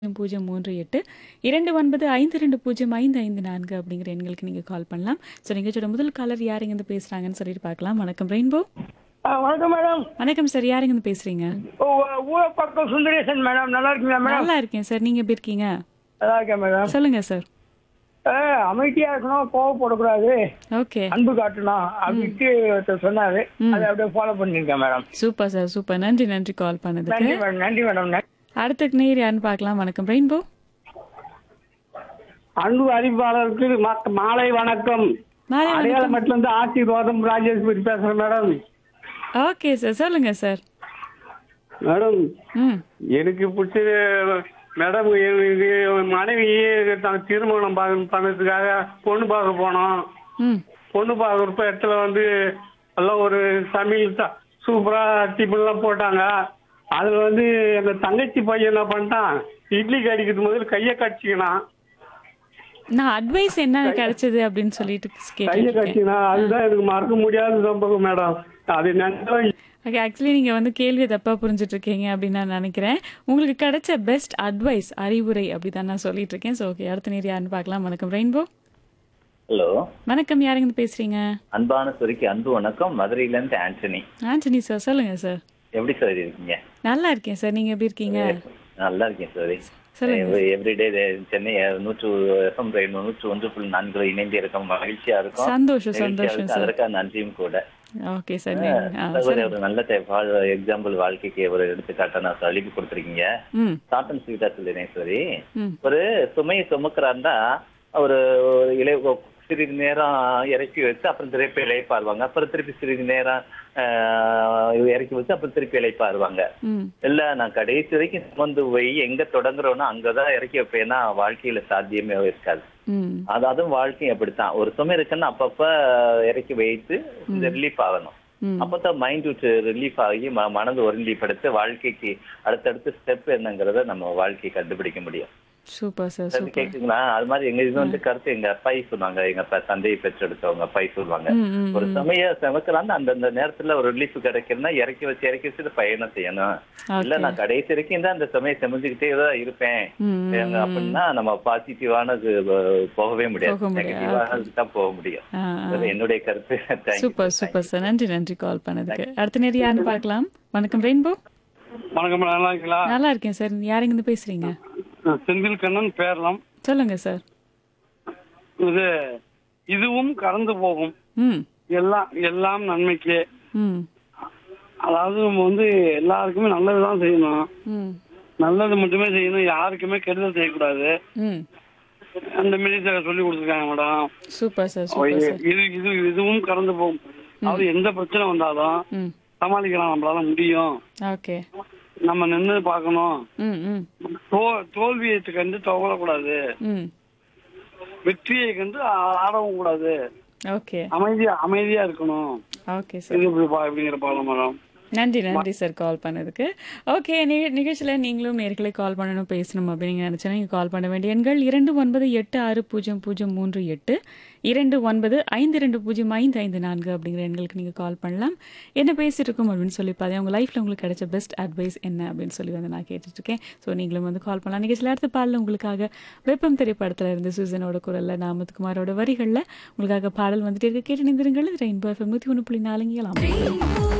பூஜ்ஜியம் மூன்று எட்டு இரண்டு ஒன்பது ஐந்து ரெண்டு பூஜ்ஜியம் ஐந்து ஐந்து நான்கு அப்படிங்கிற எண்களுக்கு நீங்கள் கால் பண்ணலாம் ஸோ நிகழ்ச்சியோட முதல் காலர் யார் இருந்து பேசுகிறாங்கன்னு சொல்லிட்டு பார்க்கலாம் வணக்கம் ரெயின்போ ஆ, வணக்கம் மேடம் வணக்கம் சார் யார் இருந்து பேசுகிறீங்க ஊர பக்கம் சுந்தரேசன் மேடம் நல்லா இருக்கீங்களா மேடம் நல்லா இருக்கேன் சார் நீங்கள் எப்படி இருக்கீங்க நல்லா இருக்கேன் மேடம் சொல்லுங்கள் சார் ஆ, அமைதியா இருக்கணும் கோவப்படக்கூடாது ஓகே அன்பு காட்டணும் அப்படின்ட்டு ஒருத்தர் சொன்னாரு அதை அப்படியே ஃபாலோ பண்ணிருக்கேன் மேடம் சூப்பர் சார் சூப்பர் நன்றி நன்றி கால் பண்ணதுக்கு நன்றி மேடம் நன்றி மேடம் நன்றி. அடுத்த நேர் யாருன்னு பார்க்கலாம் வணக்கம் ரெயின்போ அன்பு அறிவிப்பாளருக்கு ம- மாலை வணக்கம் மாலை வணக்கம் அடையாளமட்டில இருந்து ஆசீர்வாதம் ராஜேஸ்வரி பேசுறேன் மேடம் ஓகே சார் சொல்லுங்கள் சார் மேடம் ம் எனக்கு பிடிச்சது மேடம் எனக்கு மனைவி தான் திருமணம் பார்க்க பண்ணதுக்காக பொண்ணு பார்க்க போனோம் ம் பொண்ணு பார்க்குறப்ப இடத்துல வந்து எல்லாம் ஒரு சமையல் ச- சூப்பரா டிஃபன்லாம் போட்டாங்க அதுல வந்து எங்க தங்கச்சி பையன் என்ன பண்ணிட்டான் இட்லி கடிக்கிறது முதல்ல கையை கடிச்சிக்கினான் நான் அட்வைஸ் என்ன கிடைச்சது அப்படின்னு சொல்லிட்டு கையை கேட்டிருக்கேன் கடிச்சிக்கினா அதுதான் எனக்கு மறக்க முடியாத சம்பவம் மேடம் அது நினைச்சா ஓகே ஆக்சுவலி நீங்கள் வந்து கேள்வியை தப்பாக புரிஞ்சுட்டு இருக்கீங்க அப்படின்னு நான் நினைக்கிறேன் உங்களுக்கு கிடைச்ச பெஸ்ட் அட்வைஸ் அறிவுரை அப்படி தான் நான் சொல்லிட்டு இருக்கேன் ஸோ ஓகே அடுத்த நேர் யாருன்னு பார்க்கலாம் வணக்கம் ரெயின்போ ஹலோ வணக்கம் யாருங்க பேசுறீங்க அன்பான சொரிக்கு அன்பு வணக்கம் மதுரையில இருந்து ஆண்டனி ஆண்டனி சார் சொல்லுங்க சார் எப்படி சார் இருக்கீங்க நல்லா இருக்கேன் சார் நீங்க எப்படி இருக்கீங்க நல்லா இருக்கேன் சார் சொல்லுங்க. எவ்ரிடே சென்னை நூற்று எஃப்எம் ரயில் நூற்று ஒன்று புள்ளி நான்கு இணைந்து இருக்கும் மகிழ்ச்சியா இருக்கும் சந்தோஷம் மகிழ்ச்சியா சந்தோஷம் இருக்கு. சார் அதற்காக நன்றியும் கூட ஓகே சார் நீங்க ஆ, சார், ஒரு சொல்லுங்க. ஒரு நல்ல எக்ஸாம்பிள் வாழ்க்கைக்கு ஒரு எடுத்துக்காட்டை நான் எழுதி கொடுத்துருக்கீங்க ம் ஷார்ட் அண்ட் ஸ்வீட்டா சொல்லிடுறேன் சரி ம் ஒரு சுமையை சுமக்கிறாருந்தா ஒரு ஒரு இலை சிறிது நேரம் இறக்கி வச்சு அப்புறம் திருப்பி இலைப்பாருவாங்க அப்புறம் திருப்பி சிறிது நேரம் ஆஹ், இறக்கி வச்சு அப்புறம் திருப்பி இலைப்பாருவாங்க ம் இல்ல நான் கடைசி வரைக்கும் சுமந்து போய் எங்க தொடங்குறோனோ அங்கதான் இறக்கி வைப்பேன்னா வாழ்க்கையில சாத்தியமே இருக்காது ம் அது அதுவும் வாழ்க்கையும் அப்படித்தான் ஒரு சுமை இருக்குன்னா அப்பப்ப இறக்கி வைத்து இந்த ரிலீஃப் ஆகணும் ம் அப்பதான் மைண்ட் விட்டு ரிலீஃப் ஆகி ம- மனது ஒருநிலைப்படுத்தி வாழ்க்கைக்கு அடுத்தடுத்த ஸ்டெப் என்னங்கிறத நம்ம வாழ்க்கையை கண்டுபிடிக்க முடியும் சூப்பர் சார் சரி, சூப்பர் கேக்குங்களா அது மாதிரி எங்க இது வந்து கருத்து எங்க அப்பாயி சொன்னாங்க எங்க அப்பா தந்தையை பெற்றெடுத்தவங்க அப்பாயி சொல்லுவாங்க ம் ம் ஒரு சமய சமைக்கலான்னு அந்தந்த நேரத்துல ஒரு ரிலீஃப் கிடைக்குதுன்னா இறக்கி வச்சு இறக்கி வச்சுட்டு பயணம் செய்யணும் இல்ல ஓகே நான் கடைசி வரைக்கும் தான் அந்த சமயம் செமைஞ்சுக்கிட்டே தான் இருப்பேன் ம் ஏங்க, அப்படின்னா நம்ம பாசிட்டிவானது போகவே முடியாது போக முடியாது. நெகட்டிவானது தான் போக முடியும் ஆ ஆ. அது என்னுடைய கருத்து Thank you. Super super sir நன்றி நன்றி கால் பண்ணதுக்கு அடுத்த நேரம் யாருன்னு பார்க்கலாம் வணக்கம் ரெயின்போ வணக்கம் மேடம், நல்லா இருக்கீங்களா நல்லா இருக்கேன் சார் யாருங்க இருந்து பேசுறீங்க நான் செந்தில் கண்ணன் பேரலாம் சொல்லுங்க சார் இது இதுவும் கடந்து போகும் ம் எல்லாம் எல்லாம் நன்மைக்கு ம் அதாவது நம்ம வந்து எல்லாருக்குமே நல்லதுதான் செய்யணும் ம் நல்லது மட்டுமே செய்யணும் யாருக்குமே கெடுதல் செய்யக்கூடாது ம் அந்த மாரி சார் சொல்லி கொடுத்துருக்காங்க madam super sir super sir இது இது இதுவும் கடந்து போகும் அதாவது எந்த பிரச்சனை வந்தாலும் ம் சமாளிக்கலாம் நம்மளால முடியும் ஓகே நம்ம நின்று பார்க்கணும் ம் ம் தோ தோல்வியை கண்டு துவளக்கூடாது ம் வெற்றியை கண்டு ஆ- ஆடவும் கூடாது ஓகே அமைதியா அமைதியா இருக்கணும் ஓகே சார் இது இப்படி பா- இப்படிங்கிற பாடம் மேடம் நன்றி நன்றி சார் கால் பண்ணதுக்கு ஓகே நிகழ்ச்சியில் நீங்களும் நேர்களை கால் பண்ணணும் பேசணும் அப்படின்னு நினச்சா நீங்கள் கால் பண்ண வேண்டிய எண்கள் இரண்டு ஒன்பது எட்டு ஆறு பூஜ்ஜியம் பூஜ்ஜியம் மூன்று எட்டு இரண்டு ஒன்பது ஐந்து ரெண்டு பூஜ்ஜியம் ஐந்து ஐந்து நான்கு அப்படிங்கிற எண்களுக்கு நீங்கள் கால் பண்ணலாம் என்ன பேசிட்டு இருக்கோம் அப்படின்னு சொல்லி பார்த்தேன் உங்கள் லைஃப்பில் உங்களுக்கு கிடைச்ச பெஸ்ட் அட்வைஸ் என்ன அப்படின்னு சொல்லி வந்து நான் கேட்டுட்ருக்கேன் ஸோ நீங்களும் வந்து கால் பண்ணலாம் நிகழ்ச்சியில் அடுத்த பாடல உங்களுக்காக வெப்பம் திரைப்படத்தில் இருந்து சூசனோட குரலில் நாமத்குமாரோட வரிகளில் உங்களுக்காக பாடல் வந்துட்டு இருக்க கேட்டு நிந்திருங்கள் ரெயின்போ எஃப்எம் நூற்றி ஒன்று புள்ளி நாலுங்கலாம்